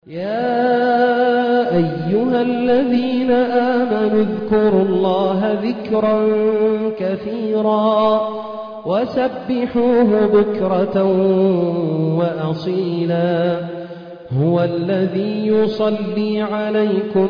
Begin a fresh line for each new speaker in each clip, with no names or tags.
يا أيها الذين آمنوا اذكروا الله ذكرا كثيرا وسبحوه بكرة وأصيلا هو الذي يصلي عليكم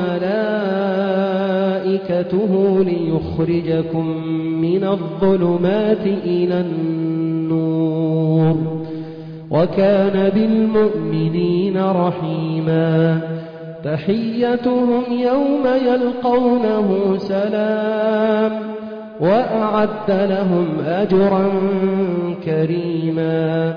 وملائكته ليخرجكم من الظلمات إلى النور وكان بالمؤمنين رحيما تحيتهم يوم يلقونه سلام وأعد لهم أجرا كريما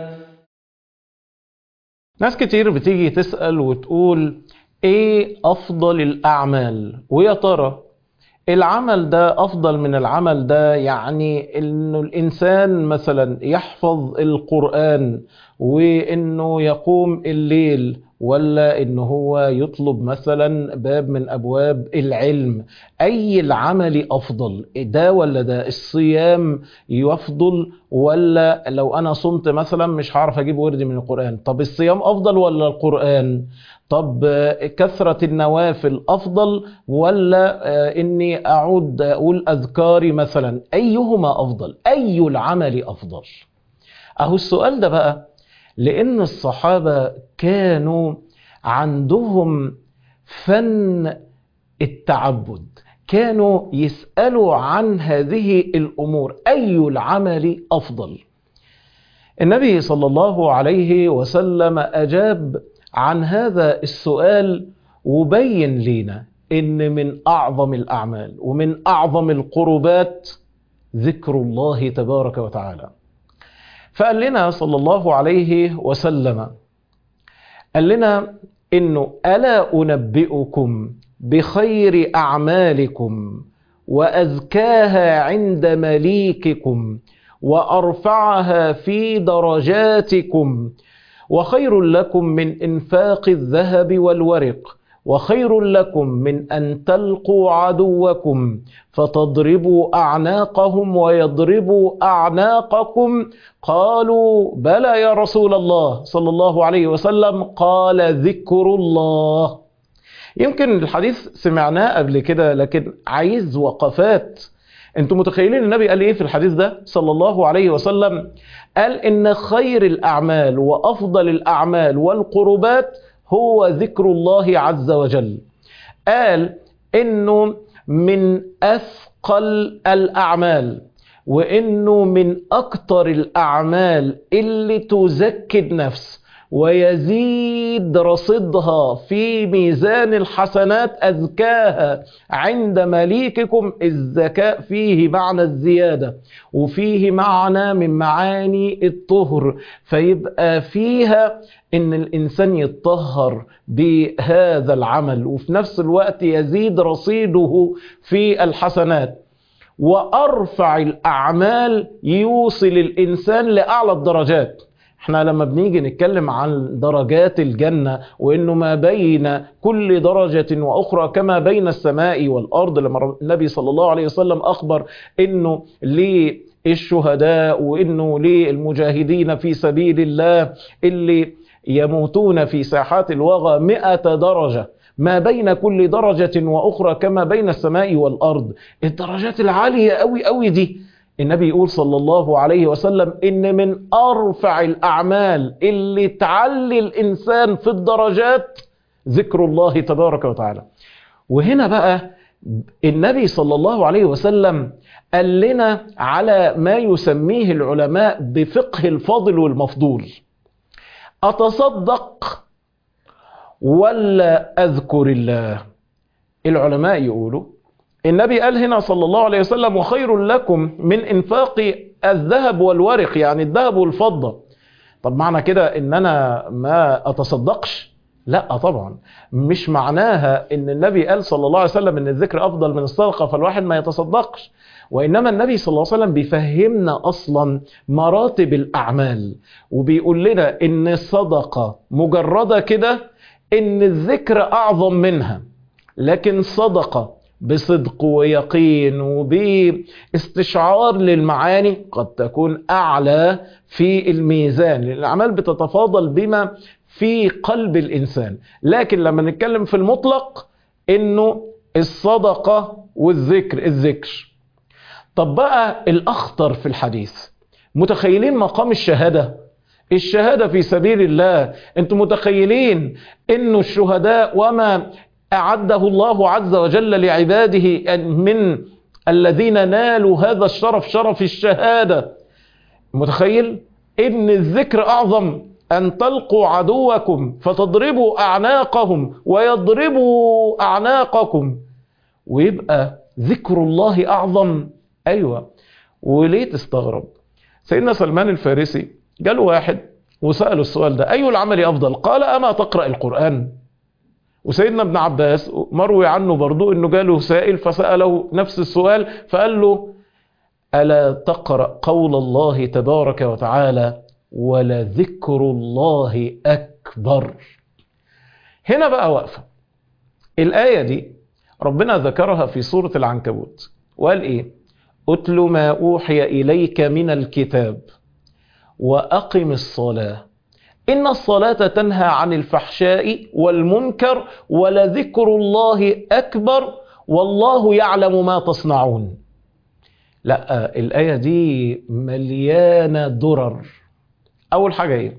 ناس كتير بتيجي تسأل وتقول ايه افضل الاعمال ويا ترى العمل ده افضل من العمل ده يعني انه الانسان مثلا يحفظ القرآن وانه يقوم الليل ولا ان هو يطلب مثلا باب من ابواب العلم اي العمل افضل ده ولا ده الصيام يفضل ولا لو انا صمت مثلا مش هعرف اجيب ورد من القرآن طب الصيام افضل ولا القرآن طب كثرة النوافل افضل ولا اني اعود اقول اذكاري مثلا ايهما افضل اي العمل افضل اهو السؤال ده بقى لان الصحابة كانوا عندهم فن التعبد كانوا يسألوا عن هذه الأمور أي العمل أفضل النبي صلى الله عليه وسلم أجاب عن هذا السؤال وبين لنا إن من أعظم الأعمال ومن أعظم القربات ذكر الله تبارك وتعالى فقال لنا صلى الله عليه وسلم قال لنا انه الا انبئكم بخير اعمالكم وازكاها عند مليككم وارفعها في درجاتكم وخير لكم من انفاق الذهب والورق وخير لكم من ان تلقوا عدوكم فتضربوا اعناقهم ويضربوا اعناقكم قالوا بلى يا رسول الله صلى الله عليه وسلم قال ذكر الله يمكن الحديث سمعناه قبل كده لكن عايز وقفات انتم متخيلين النبي قال ايه في الحديث ده صلى الله عليه وسلم قال ان خير الاعمال وافضل الاعمال والقربات هو ذكر الله عز وجل قال انه من اثقل الاعمال وانه من اكتر الاعمال اللي تزكي النفس ويزيد رصيدها في ميزان الحسنات أزكاها عند مليككم الزكاء فيه معنى الزيادة وفيه معنى من معاني الطهر فيبقى فيها ان الانسان يتطهر بهذا العمل وفي نفس الوقت يزيد رصيده في الحسنات وارفع الاعمال يوصل الانسان لاعلى الدرجات احنا لما بنيجي نتكلم عن درجات الجنة وانه ما بين كل درجة واخرى كما بين السماء والارض لما النبي صلى الله عليه وسلم اخبر انه للشهداء وانه للمجاهدين في سبيل الله اللي يموتون في ساحات الوغى مئة درجة ما بين كل درجة واخرى كما بين السماء والارض الدرجات العالية قوي قوي دي النبي يقول صلى الله عليه وسلم ان من ارفع الاعمال اللي تعلي الانسان في الدرجات ذكر الله تبارك وتعالى وهنا بقى النبي صلى الله عليه وسلم قال لنا على ما يسميه العلماء بفقه الفاضل والمفضول اتصدق ولا اذكر الله العلماء يقولوا النبي قال هنا صلى الله عليه وسلم وخير لكم من انفاق الذهب والورق يعني الذهب والفضة طب معنى كده ان انا ما اتصدقش لا طبعا مش معناها ان النبي قال صلى الله عليه وسلم ان الذكر افضل من الصدقة فالواحد ما يتصدقش وانما النبي صلى الله عليه وسلم بيفهمنا اصلا مراتب الاعمال وبيقول لنا ان الصدقة مجردة كده ان الذكر اعظم منها لكن صدقة بصدق ويقين وباستشعار للمعاني قد تكون أعلى في الميزان لأن الأعمال بتتفاضل بما في قلب الإنسان لكن لما نتكلم في المطلق إنه الصدقة والذكر الذكر طب بقى الأخطر في الحديث متخيلين مقام الشهادة الشهادة في سبيل الله انتم متخيلين انه الشهداء وما أعده الله عز وجل لعباده من الذين نالوا هذا الشرف شرف الشهادة متخيل ان الذكر اعظم ان تلقوا عدوكم فتضربوا اعناقهم ويضربوا اعناقكم ويبقى ذكر الله اعظم ايوه وليه تستغرب سيدنا سلمان الفارسي جاله واحد وسأله السؤال ده اي العمل افضل قال اما تقرأ القرآن وسيدنا ابن عباس مروي عنه برضو انه جاله سائل فسأله نفس السؤال فقال له ألا تقرأ قول الله تبارك وتعالى ولذكر الله أكبر هنا بقى واقفة الآية دي ربنا ذكرها في سورة العنكبوت وقال إيه أتل ما أوحي إليك من الكتاب وأقم الصلاة إن الصلاة تنهى عن الفحشاء والمنكر ولذكر الله أكبر والله يعلم ما تصنعون لا الآية دي مليانة درر أول حاجة إيه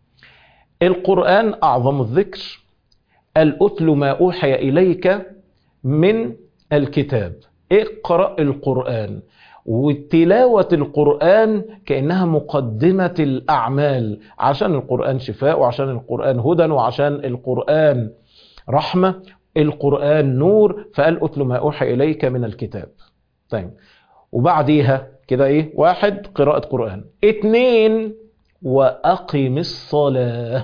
القرآن أعظم الذكر الأتل ما أوحي إليك من الكتاب اقرأ القرآن وتلاوة القرآن كأنها مقدمة الأعمال عشان القرآن شفاء وعشان القرآن هدى وعشان القرآن رحمة القرآن نور فقال أتل ما أوحي إليك من الكتاب طيب وبعديها كده ايه واحد قراءة قرآن اتنين وأقم الصلاة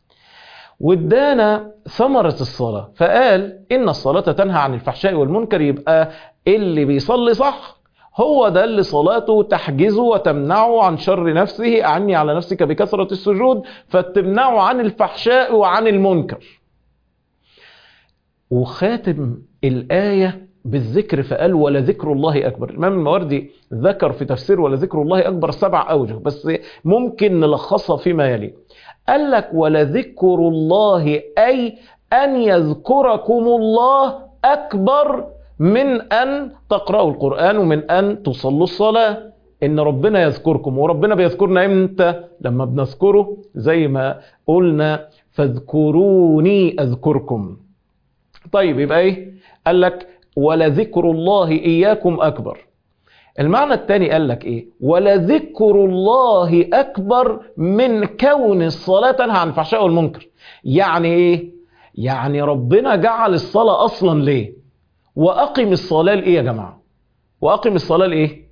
وادانا ثمرة الصلاة فقال إن الصلاة تنهى عن الفحشاء والمنكر يبقى اللي بيصلي صح هو ده اللي صلاته تحجزه وتمنعه عن شر نفسه أعني على نفسك بكثرة السجود فتمنعه عن الفحشاء وعن المنكر وخاتم الآية بالذكر فقال ولذكر الله أكبر الإمام المواردي ذكر في تفسير ولذكر الله أكبر سبع أوجه بس ممكن نلخصها فيما يلي قال لك ولذكر الله أي أن يذكركم الله أكبر من أن تقرأوا القرآن ومن أن تصلوا الصلاة إن ربنا يذكركم وربنا بيذكرنا إمتى لما بنذكره زي ما قلنا فاذكروني أذكركم طيب يبقى إيه قال لك ولذكر الله إياكم أكبر المعنى الثاني قال لك إيه ولذكر الله أكبر من كون الصلاة تنهى عن الفحشاء والمنكر يعني إيه يعني ربنا جعل الصلاة أصلا ليه وأقم الصلاة لإيه يا جماعة وأقم الصلاة لإيه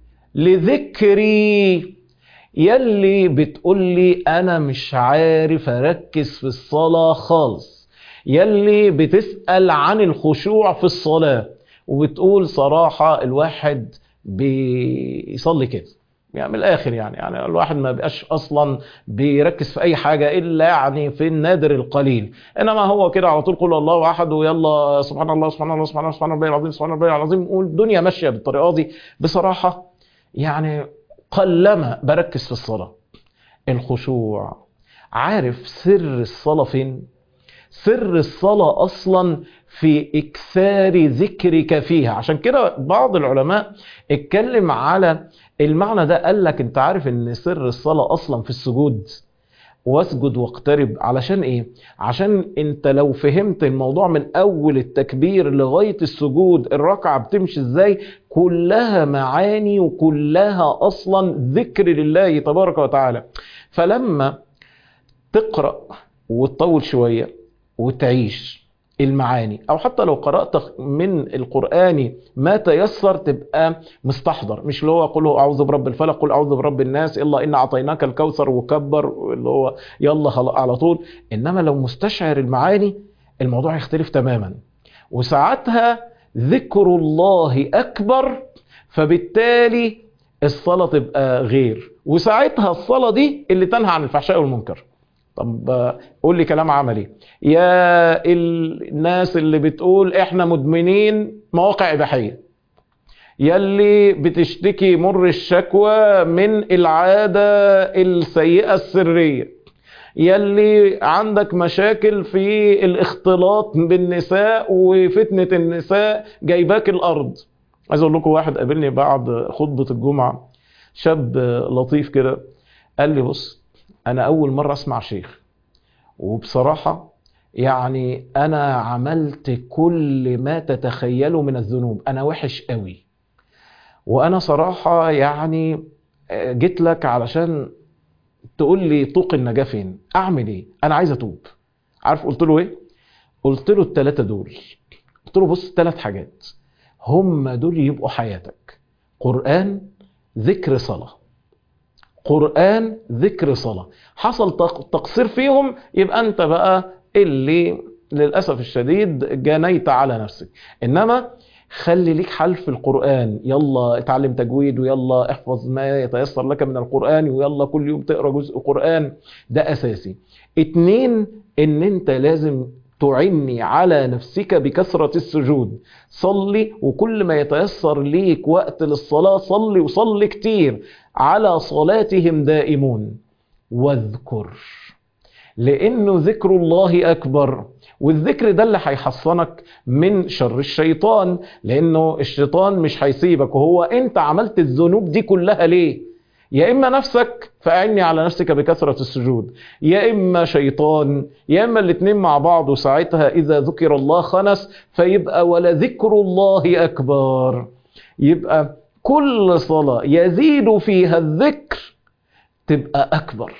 لذكري يلي بتقول لي أنا مش عارف أركز في الصلاة خالص يلي بتسأل عن الخشوع في الصلاة وبتقول صراحة الواحد بيصلي كده يعني من الاخر يعني يعني الواحد ما بقاش اصلا بيركز في اي حاجه الا يعني في النادر القليل انما هو كده على طول قول الله احد ويلا سبحان الله سبحان الله سبحان الله سبحان الله العظيم سبحان الله العظيم والدنيا ماشيه بالطريقه دي بصراحه يعني قلما بركز في الصلاه الخشوع عارف سر الصلاه فين سر الصلاه اصلا في اكثار ذكرك فيها عشان كده بعض العلماء اتكلم على المعنى ده قال لك انت عارف ان سر الصلاة اصلا في السجود واسجد واقترب علشان ايه عشان انت لو فهمت الموضوع من اول التكبير لغاية السجود الركعة بتمشي ازاي كلها معاني وكلها اصلا ذكر لله تبارك وتعالى فلما تقرأ وتطول شوية وتعيش المعاني او حتى لو قرأت من القرآن ما تيسر تبقى مستحضر مش اللي هو قل هو اعوذ برب الفلق قل اعوذ برب الناس الا ان اعطيناك الكوثر وكبر اللي هو يلا على طول انما لو مستشعر المعاني الموضوع يختلف تماما وساعتها ذكر الله اكبر فبالتالي الصلاة تبقى غير وساعتها الصلاة دي اللي تنهى عن الفحشاء والمنكر طب قول لي كلام عملي يا الناس اللي بتقول احنا مدمنين مواقع اباحيه يلي بتشتكي مر الشكوى من العاده السيئه السريه يلي عندك مشاكل في الاختلاط بالنساء وفتنة النساء جايباك الأرض عايز أقول لكم واحد قابلني بعد خطبة الجمعة شاب لطيف كده قال لي بص أنا أول مرة أسمع شيخ وبصراحة يعني أنا عملت كل ما تتخيله من الذنوب أنا وحش قوي وأنا صراحة يعني جيت لك علشان تقول لي طوق النجاة فين اعمل ايه انا عايز اتوب عارف قلت له ايه قلت له الثلاثه دول قلت له بص ثلاث حاجات هم دول يبقوا حياتك قران ذكر صلاه قران ذكر صلاه حصل تقصير فيهم يبقى انت بقى اللي للاسف الشديد جنيت على نفسك انما خلي ليك حل في القرآن يلا اتعلم تجويد ويلا احفظ ما يتيسر لك من القرآن ويلا كل يوم تقرأ جزء قرآن ده أساسي اتنين ان انت لازم تعني على نفسك بكثرة السجود صلي وكل ما يتيسر ليك وقت للصلاة صلي وصلي كتير على صلاتهم دائمون واذكر لانه ذكر الله اكبر والذكر ده اللي هيحصنك من شر الشيطان لانه الشيطان مش هيسيبك وهو انت عملت الذنوب دي كلها ليه يا اما نفسك فاعني على نفسك بكثره السجود يا اما شيطان يا اما الاتنين مع بعض وساعتها اذا ذكر الله خنس فيبقى ولذكر الله اكبر يبقى كل صلاه يزيد فيها الذكر تبقى اكبر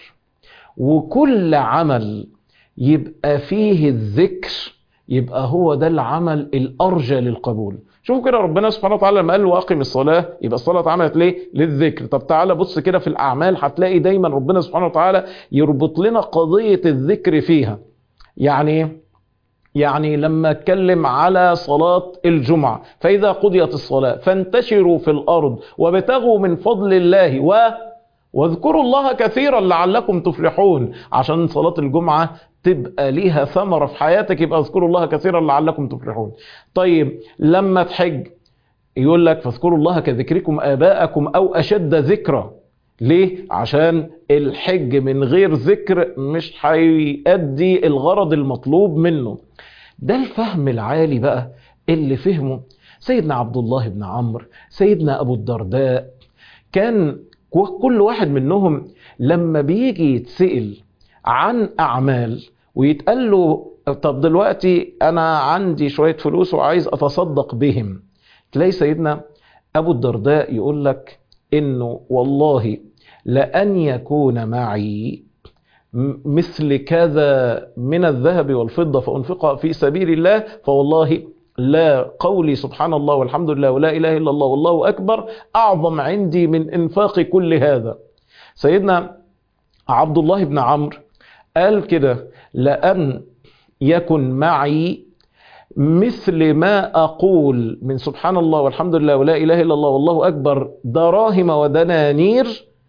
وكل عمل يبقى فيه الذكر يبقى هو ده العمل الارجى للقبول شوفوا كده ربنا سبحانه وتعالى لما قال واقم الصلاه يبقى الصلاه اتعملت ليه للذكر طب تعالى بص كده في الاعمال هتلاقي دايما ربنا سبحانه وتعالى يربط لنا قضيه الذكر فيها يعني يعني لما اتكلم على صلاة الجمعة فإذا قضيت الصلاة فانتشروا في الأرض وابتغوا من فضل الله و واذكروا الله كثيرا لعلكم تفلحون عشان صلاة الجمعة تبقى ليها ثمرة في حياتك يبقى اذكروا الله كثيرا لعلكم تفلحون طيب لما تحج يقول لك فاذكروا الله كذكركم آباءكم أو أشد ذكرى ليه؟ عشان الحج من غير ذكر مش هيأدي الغرض المطلوب منه ده الفهم العالي بقى اللي فهمه سيدنا عبد الله بن عمرو سيدنا أبو الدرداء كان كل واحد منهم لما بيجي يتسأل عن أعمال ويتقال له طب دلوقتي أنا عندي شوية فلوس وعايز أتصدق بهم تلاقي سيدنا أبو الدرداء يقول لك إنه والله لأن يكون معي مثل كذا من الذهب والفضة فأنفقها في سبيل الله فوالله لا قولي سبحان الله والحمد لله ولا إله إلا الله والله أكبر أعظم عندي من إنفاق كل هذا سيدنا عبد الله بن عمرو قال كده لأن يكن معي مثل ما أقول من سبحان الله والحمد لله ولا إله إلا الله والله أكبر دراهم ودنانير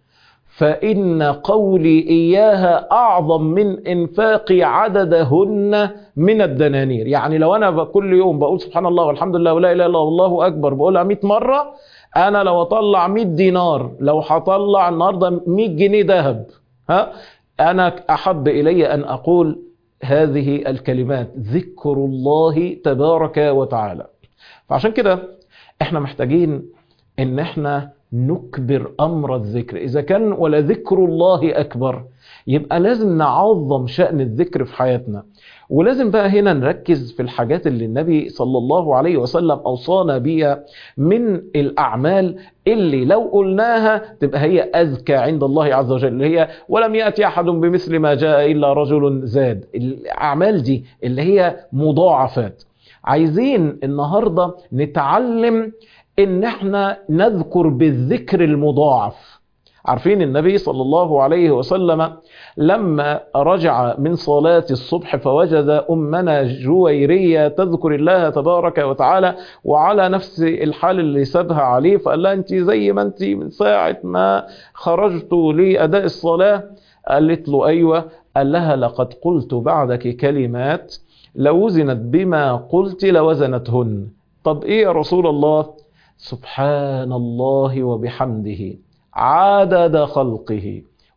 فإن قولي إياها أعظم من إنفاقي عددهن من الدنانير يعني لو أنا كل يوم بقول سبحان الله والحمد لله ولا إله إلا الله والله أكبر بقولها 100 مرة أنا لو أطلع 100 دينار لو هطلع النهاردة 100 جنيه ذهب ها أنا أحب إلي أن أقول هذه الكلمات ذكر الله تبارك وتعالى فعشان كده احنا محتاجين ان احنا نكبر امر الذكر اذا كان ولذكر الله اكبر يبقى لازم نعظم شأن الذكر في حياتنا ولازم بقى هنا نركز في الحاجات اللي النبي صلى الله عليه وسلم أوصانا بيها من الأعمال اللي لو قلناها تبقى هي أذكى عند الله عز وجل اللي هي ولم يأتي أحد بمثل ما جاء إلا رجل زاد الأعمال دي اللي هي مضاعفات عايزين النهاردة نتعلم ان احنا نذكر بالذكر المضاعف عارفين النبي صلى الله عليه وسلم لما رجع من صلاة الصبح فوجد أمنا جويرية تذكر الله تبارك وتعالى وعلى نفس الحال اللي سابها عليه فقال لها أنت زي ما أنت من ساعة ما خرجت لأداء الصلاة قالت له أيوة قال لها لقد قلت بعدك كلمات لو وزنت بما قلت لوزنتهن طب إيه يا رسول الله سبحان الله وبحمده عدد خلقه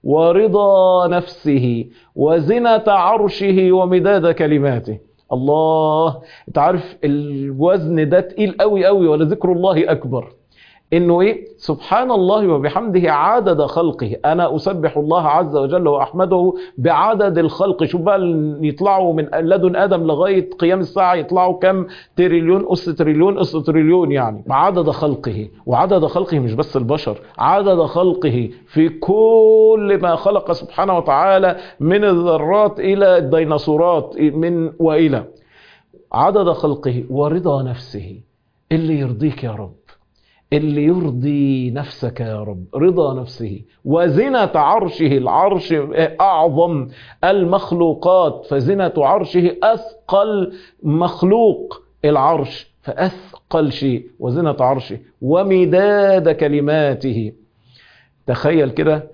ورضا نفسه وزنة عرشه ومداد كلماته الله انت عارف الوزن ده تقيل قوي قوي ولذكر الله اكبر انه ايه سبحان الله وبحمده عدد خلقه انا اسبح الله عز وجل واحمده بعدد الخلق شوف بقى يطلعوا من لدن ادم لغايه قيام الساعه يطلعوا كم تريليون اس تريليون اس تريليون يعني عدد خلقه وعدد خلقه مش بس البشر عدد خلقه في كل ما خلق سبحانه وتعالى من الذرات الى الديناصورات من والى عدد خلقه ورضا نفسه اللي يرضيك يا رب اللي يرضي نفسك يا رب رضا نفسه وزنة عرشه العرش أعظم المخلوقات فزنة عرشه أثقل مخلوق العرش فأثقل شيء وزنة عرشه ومداد كلماته تخيل كده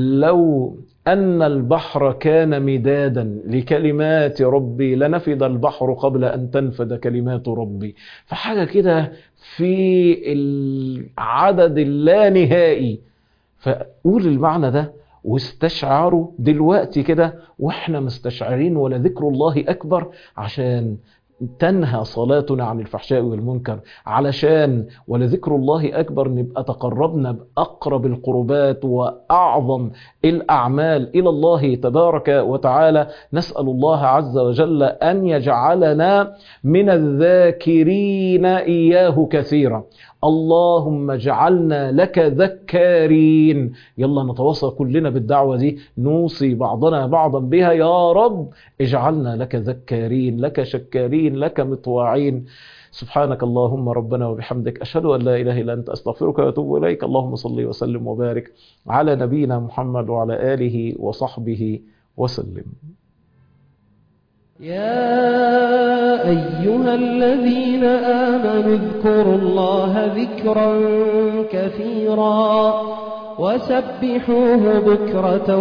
لو أن البحر كان مدادا لكلمات ربي لنفد البحر قبل أن تنفد كلمات ربي فحاجة كده في العدد اللانهائي فقول المعنى ده واستشعروا دلوقتي كده واحنا مستشعرين ولذكر الله أكبر عشان تنهى صلاتنا عن الفحشاء والمنكر علشان ولذكر الله أكبر نبقى تقربنا بأقرب القربات وأعظم الأعمال إلى الله تبارك وتعالى نسأل الله عز وجل أن يجعلنا من الذاكرين إياه كثيرا اللهم اجعلنا لك ذكارين يلا نتواصل كلنا بالدعوة دي نوصي بعضنا بعضا بها يا رب اجعلنا لك ذكارين لك شكارين لك مطواعين سبحانك اللهم ربنا وبحمدك أشهد أن لا إله إلا أنت أستغفرك وأتوب إليك اللهم صل وسلم وبارك على نبينا محمد وعلى آله وصحبه وسلم
يا أيها الذين آمنوا اذكروا الله ذكرا كثيرا وسبحوه بكرة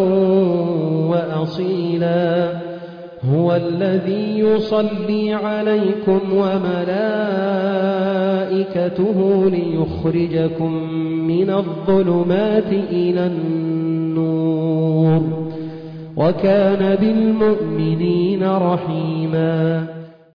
وأصيلا هو الذي يصلي عليكم وملائكته ليخرجكم من الظلمات إلى النور وكان بالمؤمنين رحيما